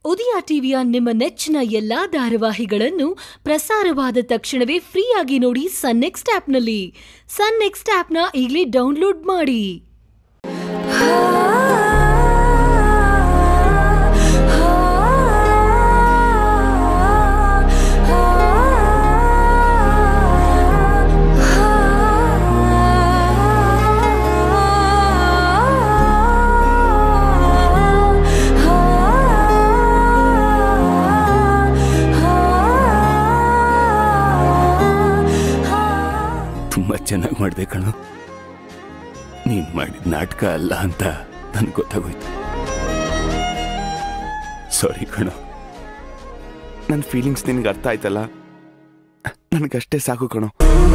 ಉದಯ ಟಿವಿಯ ನಿಮ್ಮ ನೆಚ್ಚಿನ ಎಲ್ಲಾ ಧಾರಾವಾಹಿಗಳನ್ನು ಪ್ರಸಾರವಾದ ತಕ್ಷಣವೇ ಫ್ರೀಯಾಗಿ ನೋಡಿ ಸನ್ ನೆಕ್ಸ್ಟ್ ಆಪ್ನಲ್ಲಿ ಸನ್ ನೆಕ್ಸ್ಟ್ ಆಪ್ನ ಈಗಲೇ ಡೌನ್ಲೋಡ್ ಮಾಡಿ ತುಂಬಾ ಚೆನ್ನಾಗಿ ಮಾಡಿದೆ ಕಣೋ ನೀನ್ ಮಾಡಿದ ನಾಟಕ ಅಲ್ಲ ಅಂತ ನನ್ಗೆ ಗೊತ್ತಾಗೋಯ್ತು ಸಾರಿ ಕಣೋ ನನ್ನ ಫೀಲಿಂಗ್ಸ್ ನಿನ್ಗೆ ಅರ್ಥ ಆಯ್ತಲ್ಲ ನನಗಷ್ಟೇ ಸಾಕು ಕಣೋ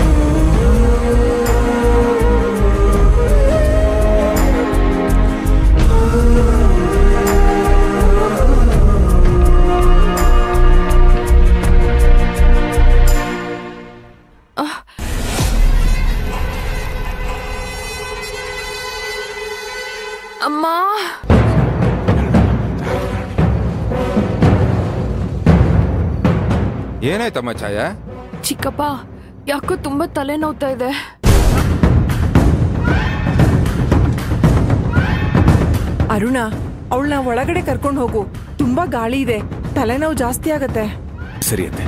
ಅಮ್ಮ ಏನಾಯ್ತಮ್ಮ ಛಾಯಾ ಚಿಕ್ಕಪ್ಪ ಯಾಕೋ ತುಂಬಾ ತಲೆ ನೋವ್ತಾ ಇದೆ ಅರುಣ ಅವಳನ್ನ ಒಳಗಡೆ ಕರ್ಕೊಂಡು ಹೋಗು ತುಂಬಾ ಗಾಳಿ ಇದೆ ತಲೆನೋವು ಜಾಸ್ತಿ ಆಗತ್ತೆ ಸರಿ ಅತ್ತೆ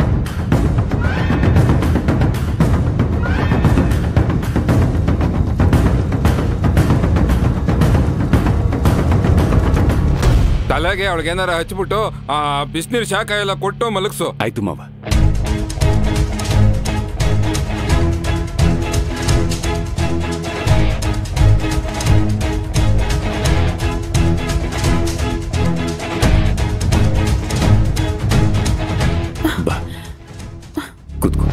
ತಲೆಗೆ ಅವಳಿಗೇನಾರ ಹಚ್ಬಿಟ್ಟು ಆ ಬಿಸಿನೀರ್ ಶಾಖ ಎಲ್ಲ ಕೊಟ್ಟು ಮಲಗ್ಸು ಆಯ್ತು ಮಾವ ಬಾ ಕೂತ್ಕೋ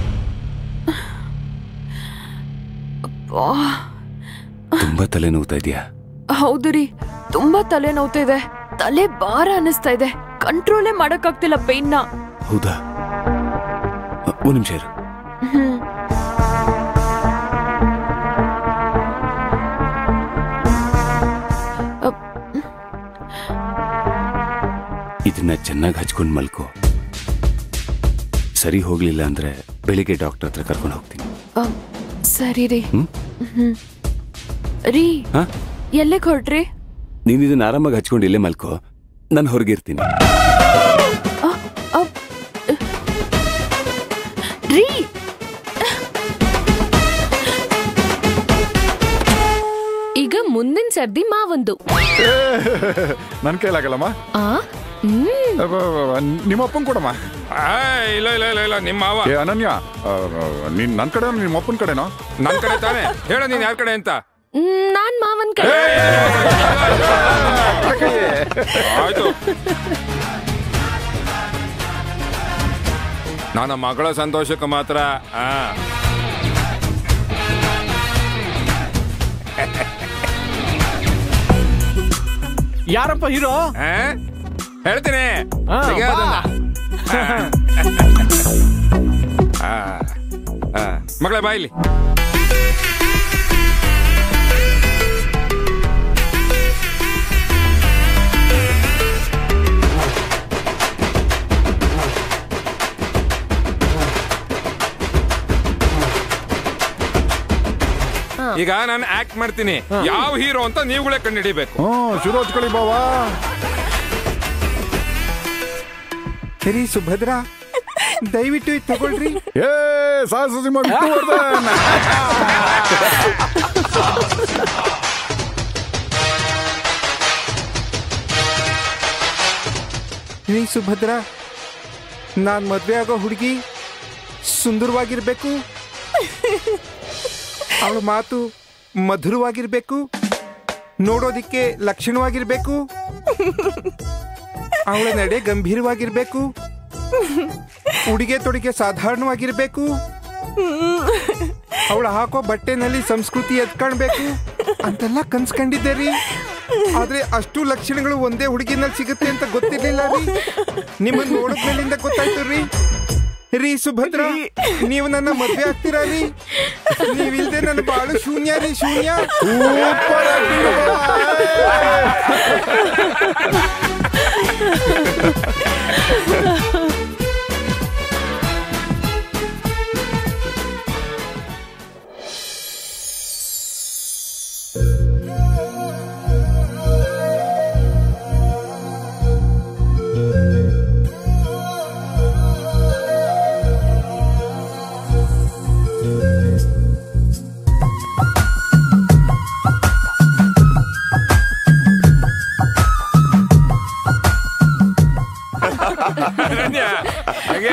ತುಂಬಾ ತಲೆ ನೋವ್ತಾ ಇದೆಯಾ ಹೌದು ರೀ ತುಂಬಾ ತಲೆ ನೋವ್ತಾ ಇದೆ ತಲೆ ಭಾರ ಅನಿಸ್ತಾ ಇದೆ ಕಂಟ್ರೋಲೇ ಮಾಡಕ್ಕಾಗ್ತಿಲ್ಲ ಪೇನ್ನ ಹೌದಾ ಅ, ಒಂದ್ ನಿಮಿಷ ಇರು ಇದನ್ನ ಚೆನ್ನಾಗಿ ಹಚ್ಕೊಂಡು ಮಲ್ಕೋ ಸರಿ ಹೋಗ್ಲಿಲ್ಲ ಅಂದ್ರೆ ಬೆಳಿಗ್ಗೆ ಡಾಕ್ಟರ್ ಹತ್ರ ಕರ್ಕೊಂಡು ಹೋಗ್ತೀನಿ ಸರಿ ರೀ ಹ್ಮ್? ಹ್ಮ್. ರೀ ಹಾ ಎಲ್ಲಿಗೆ ಹೊರಟ್ರಿ ನೀನ್ ಇದನ್ನ ಆರಾಮಾಗಿ ಹಚ್ಕೊಂಡು ಇಲ್ಲೇ ಮಲ್ಕೋ ನಾನು ಹೊರಗಿರ್ತೀನಿ ರೀ ಈಗ ಮುಂದಿನ ಸರ್ದಿ ಮಾವಂದು ನನ್ ಕೈಲಾಗಲ್ಲಮ್ಮ ಆ ಹ್ಮ್ ಅಬ್ಬ, ಅಬ್ಬ, ಅಬ್ಬ, ನಿಮ್ಮ ಅಪ್ಪನ್ ಕೊಡಮ್ಮ ಆ, ಇಲ್ಲ ಇಲ್ಲ ಇಲ್ಲ ಇಲ್ಲ ನಿಮ್ಮ ಮಾವ ಏ ಅನನ್ಯ ಆ, ನೀನ್ ನನ್ ಕಡೆ ನಿಮ್ಮ ಅಪ್ಪನ ಕಡೆನೋ ನನ್ ಕಡೆ ತಾನೆ ಹೇಳ ನೀನ್ ಯಾರ ಕಡೆ ಅಂತ ಮ್, ನಾನ್ ಮಾವನ್ ಕಡೆ ಆಯ್ತು ನನ್ನ ಮಗಳ ಸಂತೋಷಕ್ಕೆ ಮಾತ್ರ ಆ ಯಾರಪ್ಪ ಹೀರೋ ಆ? ಹೇಳ್ತೀನಿ ಹಾ, ತೆಗೆ ಬಾ. ಅದನ್ನ. ಆ, ಆ. ಮಗಳೇ ಬಾಯಿಲಿ ಈಗ ನಾನು ಆಕ್ಟ್ ಮಾಡ್ತೀನಿ ಯಾವ ಹೀರೋ ಅಂತ ನೀವುಗಳೇ ಕಂಡುಹಿಡಿಬೇಕು ಹ್ಮ್ ಶುರು ಹಚ್ಕೊಳ್ಳಿ ಬಾವಾ ಸರಿ ಸುಭದ್ರಾ ದಯವಿಟ್ಟು ಇದು ತಗೊಳ್ರಿ ಏ ಸಾಹಸ ಸಿಂಹ ವಿಷ್ಣುವರ್ಧನ್. ರೀ ಸುಭದ್ರಾ ನಾನ್ ಮದ್ವೆ ಆಗೋ ಹುಡುಗಿ ಸುಂದರವಾಗಿರ್ಬೇಕು ಅವಳ ಮಾತು ಮಧುರವಾಗಿರ್ಬೇಕು ನೋಡೋದಿಕ್ಕೆ ಲಕ್ಷಣವಾಗಿರ್ಬೇಕು ಅವಳ ನಡೆ ಗಂಭೀರವಾಗಿರ್ಬೇಕು ಉಡುಗೆ ತೊಡುಗೆ ಸಾಧಾರಣವಾಗಿರ್ಬೇಕು ಅವಳು ಹಾಕೋ ಬಟ್ಟೆನಲ್ಲಿ ಸಂಸ್ಕೃತಿ ಎತ್ಕೊಳ್ಬೇಕು ಅಂತೆಲ್ಲ ಕನ್ಸ್ಕೊಂಡಿದ್ದೆ ರೀ ಆದ್ರೆ ಅಷ್ಟು ಲಕ್ಷಣಗಳು ಒಂದೇ ಹುಡುಗಿನಲ್ಲಿ ಸಿಗುತ್ತೆ ಅಂತ ಗೊತ್ತಿರ್ಲಿಲ್ಲ ರೀ ನಿಮ್ಮನ್ನ ನೋಡಿದ್ಮೇಲಿಂದ ಗೊತ್ತಾಯ್ತು ರೀ ರೀ ಸುಭದ್ರ ನೀವು ನನ್ನ ಮದ್ವೆ ಆಗ್ತೀರಾ ರೀ ನೀವಿಲ್ದೆ ನನ್ನ ಬಾಳು ಶೂನ್ಯ ರೀ ಶೂನ್ಯ ಸೂಪರ್ acting ಅಮ್ಮ. ಅನನ್ಯ, ಹಾಗೆ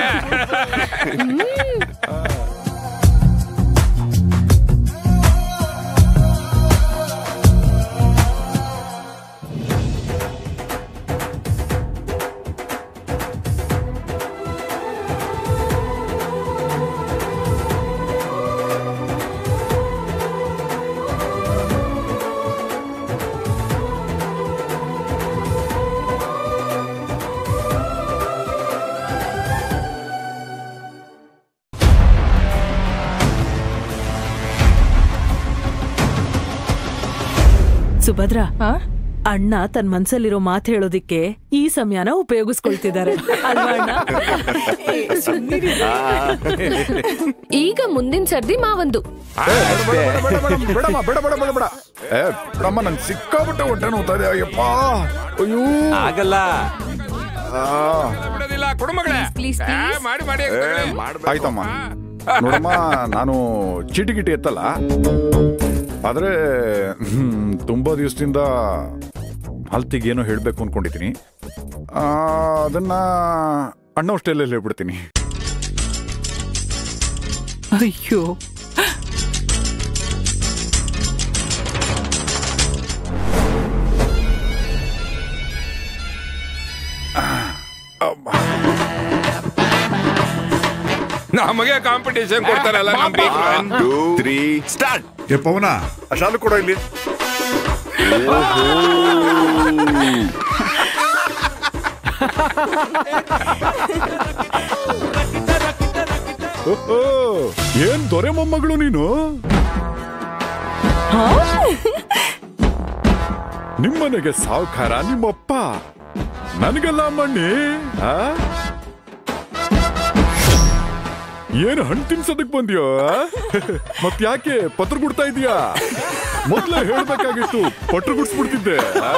ಸುಭದ್ರ ಅಣ್ಣ ತನ್ ಮನ್ಸಲ್ಲಿರೋ ಮಾತು ಹೇಳೋದಿಕ್ಕೆ ಈ ಸಮಯನ ಉಪಯೋಗಿಸ್ಕೊಳ್ತಿದ್ದಾರೆ ಅಲ್ವಾ ಅಣ್ಣ ಈಗ ಮುಂದಿನ ಸರ್ದಿ ಮಾವಂದು ಬೇಡ ಬೇಡ ಬೇಡಮ್ಮ ಬೇಡ ಬೇಡ ಬೇಡ ಬೇಡ ಏ ಬಿಡಮ್ಮ ನನ್ ಸಿಕ್ಕಾಬಿಟ್ಟೆ ಹೊಟ್ಟೆ ನೋವ್ತಾ ಇದೆ ಅಯ್ಯಪ್ಪ ಅಯ್ಯೋ ಆಗಲ್ಲ ಆ, ಬಿಡೋದಿಲ್ಲ ಕೊಡು ಮಗಳೇ please, ಆ, ಮಾಡಿ ಮಾಡಿ ತಗೊಳ್ಳಿ. ಆಯ್ತಮ್ಮ ನೋಡಮ್ಮ ನಾನು ಚೀಟಿ ಗಿಟಿ ಎತ್ತಲ್ಲ ಆದ್ರೆ ಹ್ಮ್, ತುಂಬಾ ದಿವಸದಿಂದ ಹಲ್ತಿಗೆ ಏನೋ ಹೇಳ್ಬೇಕು ಅನ್ಕೊಂಡಿದ್ದೀನಿ ಆ, ಅದನ್ನ ಅಣ್ಣ ಸ್ಟೈಲಲ್ಲಿ ಹೇಳ್ಬಿಡ್ತೀನಿ ಅಯ್ಯೋ ನಮಗೆ ಕಾಂಪಿಟೇಷನ್ ಕೊಡ್ತಾರಲ್ಲ ನಮ್ ಬೀಗ್ರು. ತ್ರೀ ಸ್ಟಾರ್ಟ್ ಏ ಪವನ ಆ ಶಾಲು ಕೊಡೋ ಇಲ್ಲಿ ಓಹೋ, ಏನ್ ದೊರೆ ಮೊಮ್ಮಗಳು ನೀನು ನಿಮ್ಮನೆಗೆ ಸಾವುಕಾರ ನಿಮ್ಮಪ್ಪ ನನಗೆಲ್ಲ ಮಣ್ಣಿ ಆ? ಏನು ಹಣ್ಣು ತಿನ್ಸೋದಕ್ ಬಂದ್ಯೋ ಮತ್ ಯಾಕೆ ಪತ್ರ ಗುಡ್ತಾ ಇದೀಯಾ ಮೊದ್ಲೇ ಹೇಳ್ಬೇಕಾಗಿತ್ತು ಪಟ್ರು ಗುಡ್ಸ್ಬಿಡ್ತಿದ್ದೆ ಆ?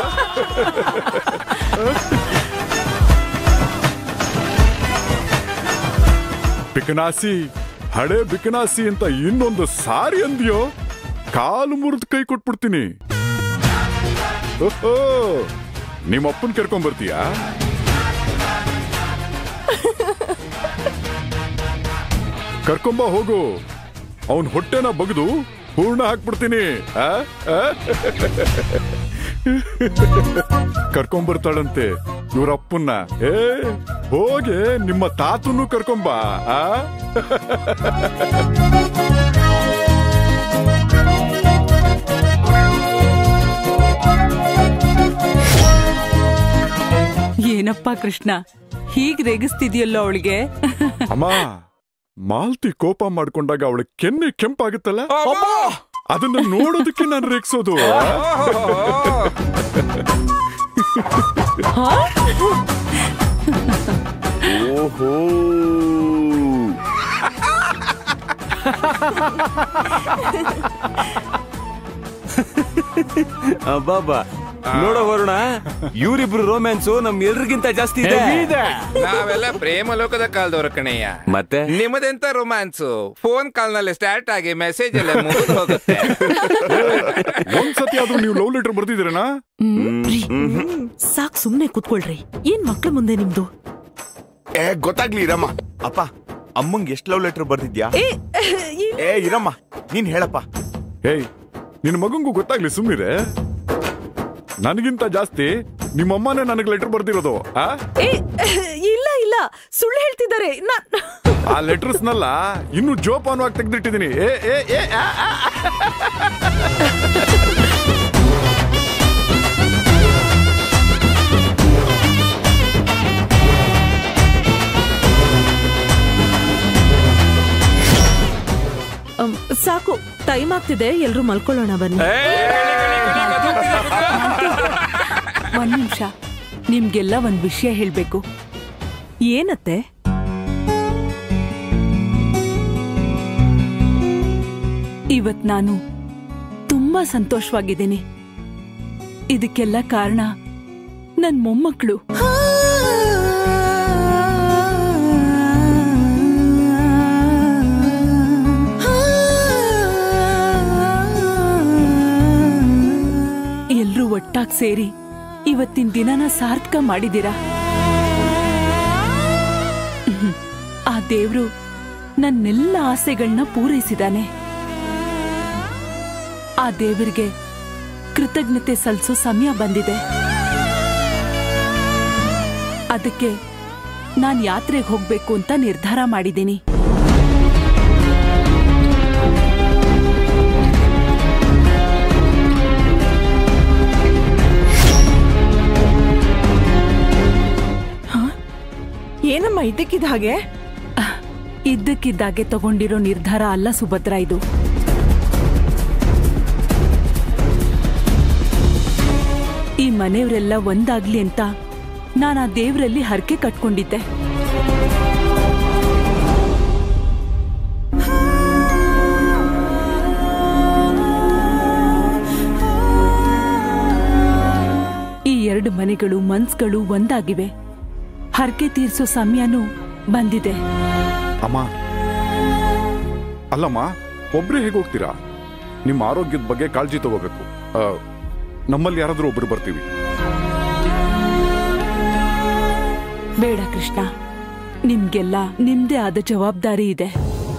ಬಿಕನಾಸಿ ಹಳೆ ಬಿಕನಾಸಿ ಅಂತ ಇನ್ನೊಂದು ಸಾರಿ ಅಂದ್ಯೋ ಕಾಲು ಮುರಿದು ಕೈ ಕೊಟ್ಬಿಡ್ತೀನಿ ಓಹೋ ನಿಮ್ಮಪ್ಪನ್ ಕರ್ಕೊಂಡ್ ಬರ್ತೀಯಾ ಕರ್ಕೊಂಬ ಹೋಗು ಅವನ್ ಹೊಟ್ಟೆನ ಬಗ್ದು ಹೂರ್ಣ ಹಾಕ್ಬಿಡ್ತೀನಿ ಆ? ಆ? ಕರ್ಕೊಂಬರ್ತಾಳಂತೆ ಇವ್ರ ಅಪ್ಪನ್ನ ಏ ಹೋಗೆ ನಿಮ್ಮ ತಾತನ್ನು ಕರ್ಕೊಂಬ ಆ ಏನಪ್ಪ ಕೃಷ್ಣ ಹೀಗ್ ರೇಗಿಸ್ತಿದ್ಯಲ್ಲೋ ಅವಳಿಗೆ ಅಮ್ಮ ಮಾಲ್ತಿ ಕೋಪ ಮಾಡ್ಕೊಂಡಾಗ ಅವಳ ಕೆನ್ನೆ ಕೆಂಪಾಗುತ್ತಲ್ಲ ಅದನ್ನ ನೋಡೋದಕ್ಕೆ ನಾನು ರೇಗ್ಸೋದು ಓಹೋ ಅಬ್ಬಾಬಾ ನೋಡೋ ವರುಣ ಇವರಿಬ್ರು ರೋಮ್ಯಾನ್ಸು ನಮ್ ಎಲ್ರಿಗಿಂತ ಜಾಸ್ತಿ ಇದೆ ನಾವೆಲ್ಲ ಪ್ರೇಮ ಲೋಕದ ಕಾಲದವ್ರ ಕಣಯ್ಯ ಮತ್ತೆ ನಿಮ್ಮದೆಂತ ರೊಮ್ಯಾನ್ಸು ಫೋನ್ ಕಾಲ್ನಲ್ಲಿ ಸ್ಟಾರ್ಟ್ ಆಗಿ ಮೆಸೇಜ್ ಎಲ್ಲ ಮುಗಿದು ಹೋಗುತ್ತೆ ಒಂದ್ಸತಿ ಆದ್ರೂ ನೀವು ಲವ್ ಲೆಟರ್ ಬರ್ದಿದ್ದೀರನಾ ಸಾಕ್ ಸುಮ್ನೆ ಕೂತ್ಕೊಳ್ರಿ ಏನ್ ಮಕ್ಳ ಮುಂದೆ ನಿಮ್ದು ಏ ಗೊತ್ತಾಗ್ಲಿ ಇರಮ್ಮ ಅಪ್ಪ ಅಮ್ಮಂಗ್ ಎಷ್ಟ್ ಲವ್ ಲೆಟರ್ ಬರ್ದಿದ್ಯಾ ಏ ಇರಮ್ಮ ನೀನ್ ಹೇಳಪ್ಪ ಏಯ್ ನಿನ್ ಮಗಂಗೂ ಗೊತ್ತಾಗ್ಲಿ ಸುಮ್ಮಿರೆ ನನಗಿಂತ ಜಾಸ್ತಿ ನಿಮ್ಮಮ್ಮನೇ ನನಗೆ ಲೆಟರ್ ಬರ್ದಿರೋದು ಆ? ಇಲ್ಲ ಇಲ್ಲ ಸುಳ್ಳು ಹೇಳ್ತಿದ್ದಾರೆ ಆ ಲೆಟರ್ಸ್ನೆಲ್ಲ ಇನ್ನು ಜೋಪಾನವಾಗಿ ತೆಗೆದಿಟ್ಟಿದ್ದೀನಿ ಏ ಏ ಏ ಆ, ಆ, ಆ. ಸಾಕು ಟೈಮ್ ಆಗ್ತಿದೆ ಎಲ್ರು ಮಲ್ಕೊಳ್ಳೋಣ ಬನ್ನಿ ಒಂದ್ ನಿಮಿಷ ನಿಮ್ಗೆಲ್ಲ ಒಂದ್ ವಿಷಯ ಹೇಳ್ಬೇಕು ಏನತ್ತೆ ಇವತ್ ನಾನು ತುಂಬಾ ಸಂತೋಷವಾಗಿದ್ದೀನಿ ಇದಕ್ಕೆಲ್ಲ ಕಾರಣ ನನ್ ಮೊಮ್ಮಕ್ಕಳು ಎಲ್ರೂ ಒಟ್ಟಾಗ್ ಸೇರಿ ಇವತ್ತಿನ ದಿನನ ಸಾರ್ಥಕ ಮಾಡಿದೀರಾ ಹ್ಮ್. ಆ ದೇವ್ರು ನನ್ನೆಲ್ಲ ಆಸೆಗಳನ್ನ ಪೂರೈಸಿದಾನೆ ಆ ದೇವರಿಗೆ ಕೃತಜ್ಞತೆ ಸಲ್ಲಿಸೋ ಸಮಯ ಬಂದಿದೆ ಅದಕ್ಕೆ ನಾನ್ ಯಾತ್ರೆಗೆ ಹೋಗ್ಬೇಕು ಅಂತ ನಿರ್ಧಾರ ಮಾಡಿದ್ದೀನಿ ಏನಮ್ಮ ಇದಕ್ಕಿದ ಹಾಗೆ ಇದ್ದಕ್ಕಿದ್ದಾಗೆ ತಗೊಂಡಿರೋ ನಿರ್ಧಾರ ಅಲ್ಲ ಸುಭದ್ರ ಇದು ಈ ಮನೆಯವರೆಲ್ಲ ಒಂದಾಗ್ಲಿ ಅಂತ ನಾನು ಆ ದೇವರಲ್ಲಿ ಹರಕೆ ಕಟ್ಕೊಂಡಿದ್ದೆ ಈ ಎರಡು ಮನೆಗಳು ಮನ್ಸ್ಗಳು ಒಂದಾಗಿವೆ ಹರಕೆ ತೀರ್ಸೋ ಸಮಯನೂ ಬಂದಿದೆ ಅಮ್ಮ ಅಲ್ಲಮ್ಮ ಒಬ್ರೇ ಹೇಗೆ ಹೋಗ್ತೀರಾ ನಿಮ್ಮ ಆರೋಗ್ಯದ ಬಗ್ಗೆ ಕಾಳಜಿ ತಗೋಬೇಕು ಆ, ನಮ್ಮಲ್ಲಿ ಯಾರಾದ್ರೂ ಒಬ್ರು ಬರ್ತೀವಿ ಬೇಡ ಕೃಷ್ಣ ನಿಮ್ಗೆಲ್ಲ ನಿಮ್ದೇ ಆದ ಜವಾಬ್ದಾರಿ ಇದೆ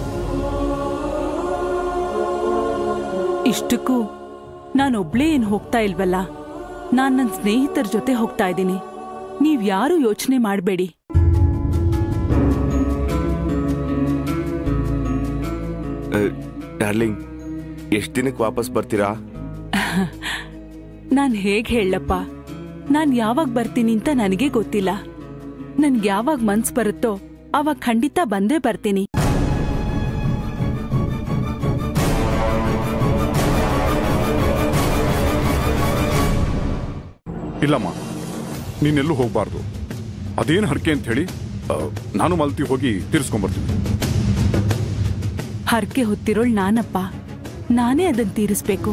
ಇಷ್ಟಕ್ಕೂ ನಾನೊಬ್ಳೇ ಏನ್ ಹೋಗ್ತಾ ಇಲ್ವಲ್ಲ ನಾನ್ ನನ್ನ ಸ್ನೇಹಿತರ ಜೊತೆ ಹೋಗ್ತಾ ಇದ್ದೀನಿ ನೀವ್ ಯಾರು ಯೋಚನೆ ಮಾಡಬೇಡಿ ಡಾರ್ಲಿಂಗ್ ಎಷ್ಟ್ ದಿನಕ್ಕೆ ವಾಪಸ್ ಬರ್ತೀರಾ ನಾನ್ ಹೇಗ್ ಹೇಳಪ್ಪ ನಾನ್ ಯಾವಾಗ ಬರ್ತೀನಿ ಅಂತ ನನಗೆ ಗೊತ್ತಿಲ್ಲ ನನ್ಗೆ ಯಾವಾಗ ಮನ್ಸ್ ಬರುತ್ತೋ ಅವಾಗ ಖಂಡಿತ ಬಂದೇ ಬರ್ತೀನಿ ಇಲ್ಲಮ್ಮ ನೀನೆಲ್ಲೂ ಹೋಗ್ಬಾರ್ದು ಅದೇನು ಹರಕೆ ಅಂತ ಹೇಳಿ ಆ, ನಾನು ಮಲ್ತಿ ಹೋಗಿ ತೀರಿಸ್ಕೊಂಬರ್ತೀನಿ ಹರ್ಕೆ ಹೊತ್ತಿರೋಳ್ ನಾನಪ್ಪ ನಾನೇ ಅದನ್ ತೀರಿಸ್ಬೇಕು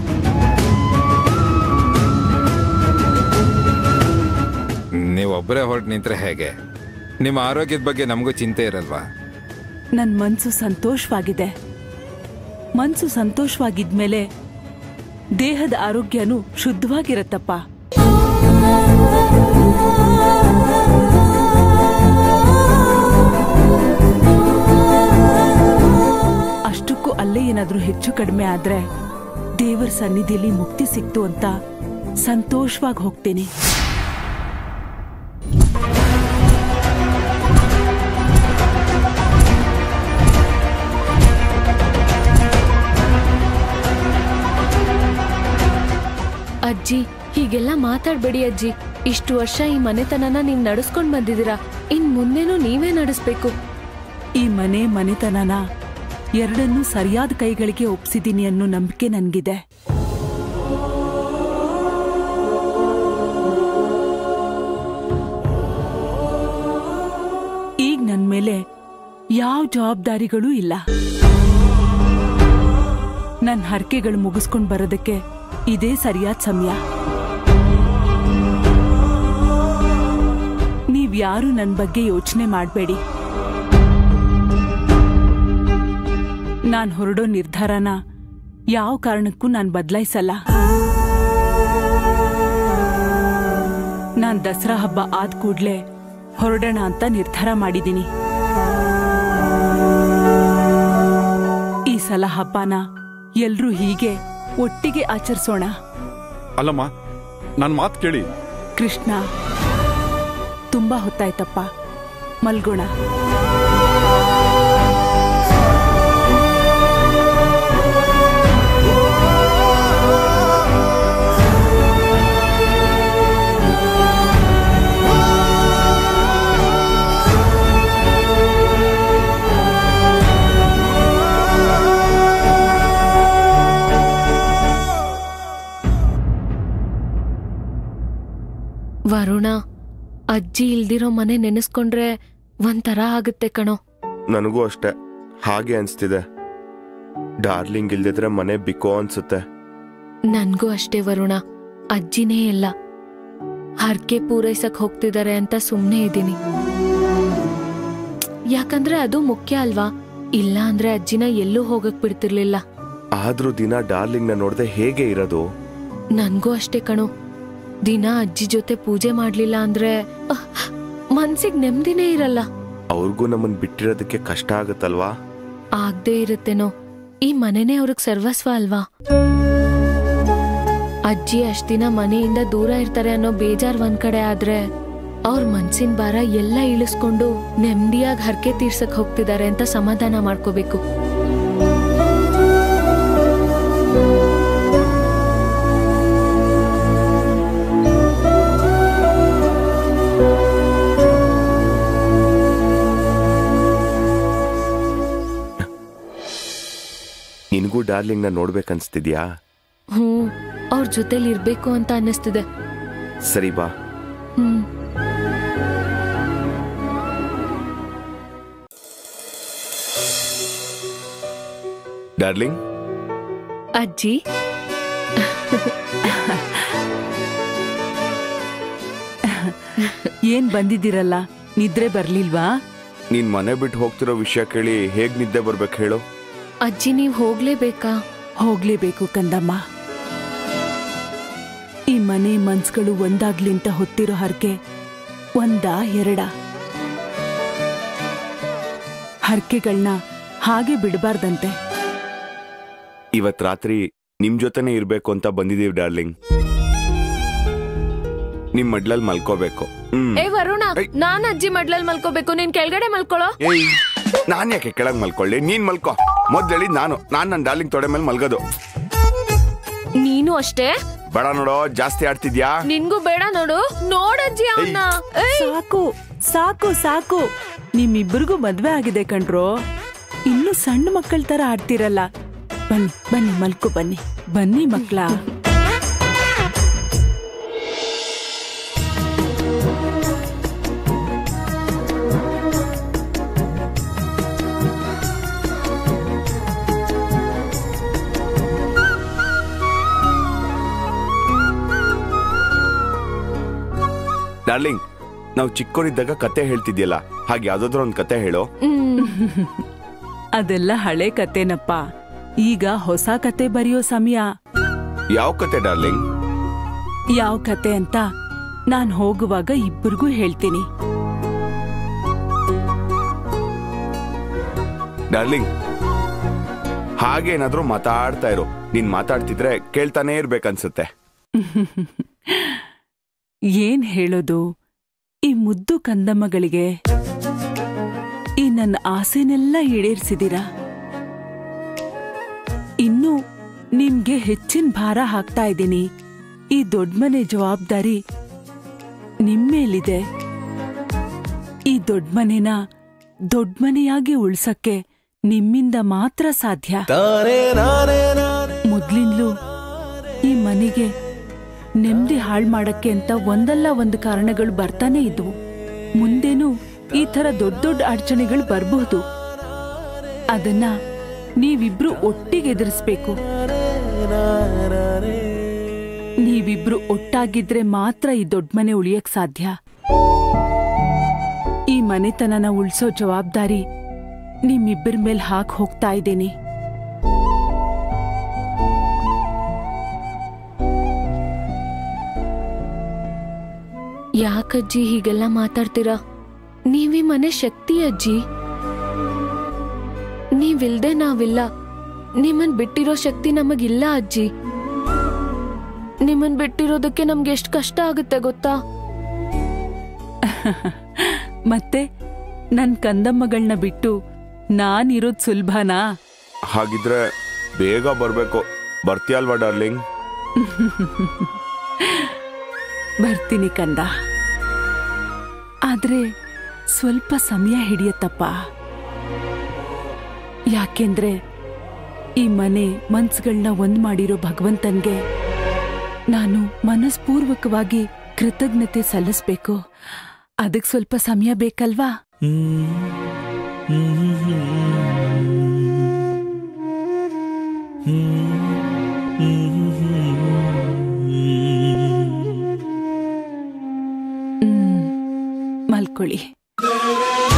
ನೀವೊಬ್ಬರೇ ಹೊರಟು ನಿಂತ್ರೆ ಹೇಗೆ ನಿಮ್ಮ ಆರೋಗ್ಯದ ಬಗ್ಗೆ ನಮಗೂ ಚಿಂತೆ ಇರಲ್ವಾ ನನ್ ಮನ್ಸು ಸಂತೋಷವಾಗಿದೆ ಮನ್ಸು ಸಂತೋಷವಾಗಿದ್ಮೇಲೆ ದೇಹದ ಆರೋಗ್ಯನೂ ಶುದ್ಧವಾಗಿರತ್ತಪ್ಪ ಅಷ್ಟಕ್ಕೂ ಅಲ್ಲೇ ಏನಾದ್ರೂ ಹೆಚ್ಚು ಕಡಿಮೆ ಆದ್ರೆ ದೇವರ ಸನ್ನಿಧಿಯಲ್ಲಿ ಮುಕ್ತಿ ಸಿಕ್ತು ಅಂತ ಸಂತೋಷವಾಗಿ ಹೋಗ್ತೀನಿ ಅಜ್ಜಿ ಹೀಗೆಲ್ಲ ಮಾತಾಡ್ಬೇಡಿ ಅಜ್ಜಿ ಇಷ್ಟು ವರ್ಷ ಈ ಮನೆತನನ ನೀವ್ ನಡ್ಸ್ಕೊಂಡ್ ಬಂದಿದ್ದೀರಾ ಇನ್ ಮುಂದೆನೂ ನೀವೇ ನಡೆಸ್ಬೇಕು ಈ ಮನೆ ಮನೆತನನ ಎರಡನ್ನೂ ಸರಿಯಾದ ಕೈಗಳಿಗೆ ಒಪ್ಸಿದೀನಿ ಅನ್ನೋ ನಂಬಿಕೆ ನನ್ಗಿದೆ ಈಗ ನನ್ ಮೇಲೆ ಯಾವ ಜವಾಬ್ದಾರಿಗಳೂ ಇಲ್ಲ ನನ್ ಹರಕೆಗಳು ಮುಗಿಸ್ಕೊಂಡ್ ಬರೋದಕ್ಕೆ ಇದೇ ಸರಿಯಾದ ಸಮಯ ನೀವ್ಯಾರು ನನ್ ಬಗ್ಗೆ ಯೋಚನೆ ಮಾಡ್ಬೇಡಿ ನಾನ್ ಹೊರಡೋ ನಿರ್ಧಾರನ ಯಾವ ಕಾರಣಕ್ಕೂ ನಾನ್ ಬದಲಾಯಿಸಲ್ಲ ನಾನ್ ದಸರಾ ಹಬ್ಬ ಆದ ಕೂಡ್ಲೆ ಹೊರಡೋಣ ಅಂತ ನಿರ್ಧಾರ ಮಾಡಿದೀನಿ ಈ ಸಲ ಹಬ್ಬನ ಎಲ್ರೂ ಹೀಗೆ ಒಟ್ಟಿಗೆ ಆಚರಿಸೋಣ ಅಲ್ಲಮ್ಮ ನನ್ನ ಮಾತು ಕೇಳಿ ಕೃಷ್ಣ ತುಂಬಾ ಹೊತ್ತಾಯ್ತಪ್ಪ ಮಲ್ಗೋಣ ವರುಣ ಅಜ್ಜಿ ಇಲ್ದಿರೋ ಮನೆ ನೆನೆಸ್ಕೊಂಡ್ರೆ ಒಂಥರ ಆಗುತ್ತೆ ಕಣೋ ನನಗೂ ಅಷ್ಟೇ ಹಾಗೆ ಅನ್ಸ್ತಿದೆ ಡಾರ್ಲಿಂಗ್ ಇಲ್ದಿದ್ರೆ ಮನೆ ಬಿಕೋ ಅನ್ಸುತ್ತೆ ನನ್ಗೂ ಅಷ್ಟೇ ವರುಣ ಅಜ್ಜಿನೇ ಇಲ್ಲ ಹರ್ಕೆ ಪೂರೈಸಕ್ ಹೋಗ್ತಿದ್ದಾರೆ ಅಂತ ಸುಮ್ನೆ ಇದ್ದೀನಿ ಯಾಕಂದ್ರೆ ಅದು ಮುಖ್ಯ ಅಲ್ವಾ ಇಲ್ಲ ಅಂದ್ರೆ ಅಜ್ಜಿನ ಎಲ್ಲೂ ಹೋಗಕ್ ಬಿಡ್ತಿರ್ಲಿಲ್ಲ ಆದ್ರೂ ದಿನ ಡಾರ್ಲಿಂಗ್ನ ನೋಡ್ದೆ ಹೇಗೆ ಇರೋದು ನನ್ಗೂ ಅಷ್ಟೇ ಕಣೋ ದಿನ ಅಜ್ಜಿ ಜೊತೆ ಪೂಜೆ ಮಾಡ್ಲಿಲ್ಲ ಅಂದ್ರೆ ಅಹ್, ಮನ್ಸಿಗ್ ನೆಮ್ಮದಿನೇ ಇರಲ್ಲ ಅವ್ರಿಗೂ ನಮ್ಮನ್ ಬಿಟ್ಟಿರೋದಕ್ಕೆ ಕಷ್ಟ ಆಗುತ್ತಲ್ವಾ ಆಗ್ದೇ ಇರುತ್ತೇನೋ ಈ ಮನೆನೇ ಅವ್ರಿಗೆ ಸರ್ವಸ್ವ ಅಲ್ವಾ ಅಜ್ಜಿ ಅಷ್ಟ್ ದಿನ ಮನೆಯಿಂದ ದೂರ ಇರ್ತಾರೆ ಅನ್ನೋ ಬೇಜಾರ್ ಒಂದ್ ಕಡೆ ಆದ್ರೆ ಅವ್ರ ಮನ್ಸಿನ ಭಾರ ಎಲ್ಲ ಇಳಿಸ್ಕೊಂಡು ನೆಮ್ಮದಿಯಾಗಿ ಹರಕೆ ತೀರ್ಸಕ್ ಹೋಗ್ತಿದ್ದಾರೆ ಅಂತ ಸಮಾಧಾನ ಮಾಡ್ಕೋಬೇಕು ನಿನಗೂ ಡಾರ್ಲಿಂಗ್ನ ನೋಡ್ಬೇಕನ್ಸ್ತಿದ್ಯಾ ಹ್ಮ್ ಅವ್ರ ಜೊತೆಲಿ ಇರ್ಬೇಕು ಅಂತ ಅನ್ನಿಸ್ತಿದೆ ಸರಿ ಬಾ ಹ್ಮ್ ಡಾರ್ಲಿಂಗ್ ಅಜ್ಜಿ ಏನ್ ಬಂದಿದ್ದೀರಲ್ಲ ನಿದ್ರೆ ಬರ್ಲಿಲ್ವಾ ನೀನ್ ಮನೆ ಬಿಟ್ಟು ಹೋಗ್ತಿರೋ ವಿಷಯ ಕೇಳಿ ಹೇಗ್ ನಿದ್ದೆ ಬರ್ಬೇಕು ಹೇಳು ಅಜ್ಜಿ ನೀವ್ ಹೋಗ್ಲೇಬೇಕಾ ಹೋಗ್ಲೇಬೇಕು ಕಂದಮ್ಮ ಈ ಮನೆ ಮನ್ಸ್ಗಳು ಒಂದಾಗ್ಲಿ ಅಂತ ಹೊತ್ತಿರೋ ಹರಕೆ ಒಂದ ಎರಡ ಹರಕೆಗಳನ್ನ ಹಾಗೆ ಬಿಡಬಾರ್ದಂತೆ ಇವತ್ ರಾತ್ರಿ ನಿಮ್ ಜೊತೆನೆ ಇರ್ಬೇಕು ಅಂತ ಬಂದಿದೀವಿ ಡಾರ್ಲಿಂಗ್ ನಿಮ್ ಮಡ್ಲಲ್ಲಿ ಮಲ್ಕೋಬೇಕು ಹ್ಮ್ ಏ ವರುಣ ನಾನ್ ಅಜ್ಜಿ ಮಡ್ಲಲ್ ಮಲ್ಕೋಬೇಕು ನೀನ್ ಕೆಳಗಡೆ ಮಲ್ಕೊಳ್ಳೋ ಏಯ್ ನಾನ್ ಯಾಕೆ ಕೆಳಗ್ ಮಲ್ಕೊಳ್ಳಿ ನೀನ್ ಮಲ್ಕೋ ಮೊದ್ಲೇಳಿ ನಾನು ನಾನ್ ನನ್ ಡಾರ್ಲಿಂಗ್ ತೊಡೆ ಮೇಲೆ ಮಲ್ಗೋದು ನೀನು ಅಷ್ಟೇ ಬೇಡ ನೋಡೋ ಜಾಸ್ತಿ ಆಡ್ತಿದ್ಯಾ ನಿನ್ಗೂ ಬೇಡ ನೋಡು ನೋಡಜ್ಜಿ ಅವನ್ನ ಸಾಕು ಸಾಕು ಸಾಕು ನಿಮ್ಮಿಬ್ಬರಿಗೂ ಮದ್ವೆ ಆಗಿದೆ ಕಣ್ರೋ ಇನ್ನು ಸಣ್ಣ ಮಕ್ಕಳ ತರ ಆಡ್ತಿರಲ್ಲ ಬನ್ನಿ ಬನ್ನಿ ಮಲ್ಕೋ ಬನ್ನಿ ಬನ್ನಿ ಮಕ್ಳ ಡಾರ್ಲಿಂಗ್ ನಾವು ಚಿಕ್ಕವರಿದ್ದಾಗ ಕತೆ ಹೇಳ್ತಿದ್ಯಲ್ಲ ಹಾಗೆ ಯಾವ್ದಾದ್ರು ಒಂದ್ ಕತೆ ಹೇಳೋ ಅದೆಲ್ಲ ಹಳೆ ಕತೆನಪ್ಪ ಈಗ ಹೊಸ ಕತೆ ಬರೆಯೋ ಸಮಯ ಯಾವ ಕತೆ ಡಾರ್ಲಿಂಗ್ ಯಾವ ಕತೆ ಅಂತ ನಾನ್ ಹೋಗುವಾಗ ಇಬ್ಬರಿಗೂ ಹೇಳ್ತೀನಿ ಡಾರ್ಲಿಂಗ್ ಹಾಗೆ ಏನಾದ್ರೂ ಮಾತಾಡ್ತಾ ಇರು ನೀನ್ ಮಾತಾಡ್ತಿದ್ರೆ ಕೇಳ್ತಾನೆ ಇರ್ಬೇಕನ್ಸುತ್ತೆ ಏನ್ ಹೇಳೋದು ಈ ಮುದ್ದು ಕಂದಮ್ಮಗಳಿಗೆ ಈ ನನ್ನ ಆಸೆನೆಲ್ಲ ಈಡೇರಿಸಿದೀರಾ ಇನ್ನು ನಿಮ್ಗೆ ಹೆಚ್ಚಿನ ಭಾರ ಹಾಕ್ತಾ ಇದ್ದೀನಿ ಈ ದೊಡ್ಡಮನೆ ಜವಾಬ್ದಾರಿ ನಿಮ್ಮೇಲಿದೆ ಈ ದೊಡ್ಡಮನೆನ ದೊಡ್ಡಮನೆಯಾಗಿ ಉಳ್ಸಕ್ಕೆ ನಿಮ್ಮಿಂದ ಮಾತ್ರ ಸಾಧ್ಯ ಮೊದ್ಲಿಂದ್ಲೂ ಈ ಮನೆಗೆ ನೆಮ್ಮದಿ ಹಾಳ್ ಮಾಡಕ್ಕೆ ಅಂತ ಒಂದಲ್ಲ ಒಂದು ಕಾರಣಗಳು ಬರ್ತಾನೆ ಇದ್ವು ಮುಂದೇನು ಈ ತರ ದೊಡ್ಡ ದೊಡ್ಡ ಅಡಚಣೆಗಳು ಬರಬಹುದು ಅದನ್ನ ನೀವಿಬ್ರು ಒಟ್ಟಿಗೆ ಎದುರಿಸ್ಬೇಕು ನೀವಿಬ್ರು ಒಟ್ಟಾಗಿದ್ರೆ ಮಾತ್ರ ಈ ದೊಡ್ಡ ಮನೆ ಉಳಿಯಕ್ ಸಾಧ್ಯ ಈ ಮನೆತನನ ಉಳ್ಸೋ ಜವಾಬ್ದಾರಿ ನಿಮ್ಮಿಬ್ಬರ ಮೇಲೆ ಹಾಕ್ ಹೋಗ್ತಾ ಇದ್ದೀನಿ ಯಾಕಜ್ಜಿ ಹೀಗೆಲ್ಲ ಮಾತಾಡ್ತೀರಾ ನೀವೀ ಮನೆ ಶಕ್ತಿ ಅಜ್ಜಿ ನೀವಿಲ್ದೆ ನಾವಿಲ್ಲ ನಿಮ್ಮನ್ ಬಿಟ್ಟಿರೋ ಶಕ್ತಿ ನಮಗಿಲ್ಲ ಅಜ್ಜಿ ನಿಮ್ಮನ್ ಬಿಟ್ಟಿರೋದಕ್ಕೆ ನಮ್ಗೆ ಎಷ್ಟ್ ಕಷ್ಟ ಆಗುತ್ತೆ ಗೊತ್ತಾ ಮತ್ತೆ ನನ್ ಕಂದಮ್ಮಗಳನ್ನ ಬಿಟ್ಟು ನಾನಿರೋದ್ ಸುಲಭನಾ ಹಾಗಿದ್ರೆ ಬೇಗ ಬರ್ಬೇಕು ಬರ್ತೀಯಲ್ವಾ ಡಾರ್ಲಿಂಗ್ ಬರ್ತೀನಿ ಕಂದ ಆದ್ರೆ ಸ್ವಲ್ಪ ಸಮಯ ಹಿಡಿಯತ್ತಪ್ಪ ಯಾಕೆಂದ್ರೆ ಈ ಮನೆ ಮನ್ಸ್ಗಳನ್ನ ಒಂದ್ ಮಾಡಿರೋ ಭಗವಂತನ್ಗೆ ನಾನು ಮನಸ್ಪೂರ್ವಕವಾಗಿ ಕೃತಜ್ಞತೆ ಸಲ್ಲಿಸ್ಬೇಕು ಅದಕ್ ಸ್ವಲ್ಪ ಸಮಯ ಬೇಕಲ್ವಾ ಮಲ್ಕೊಳ್ಳಿ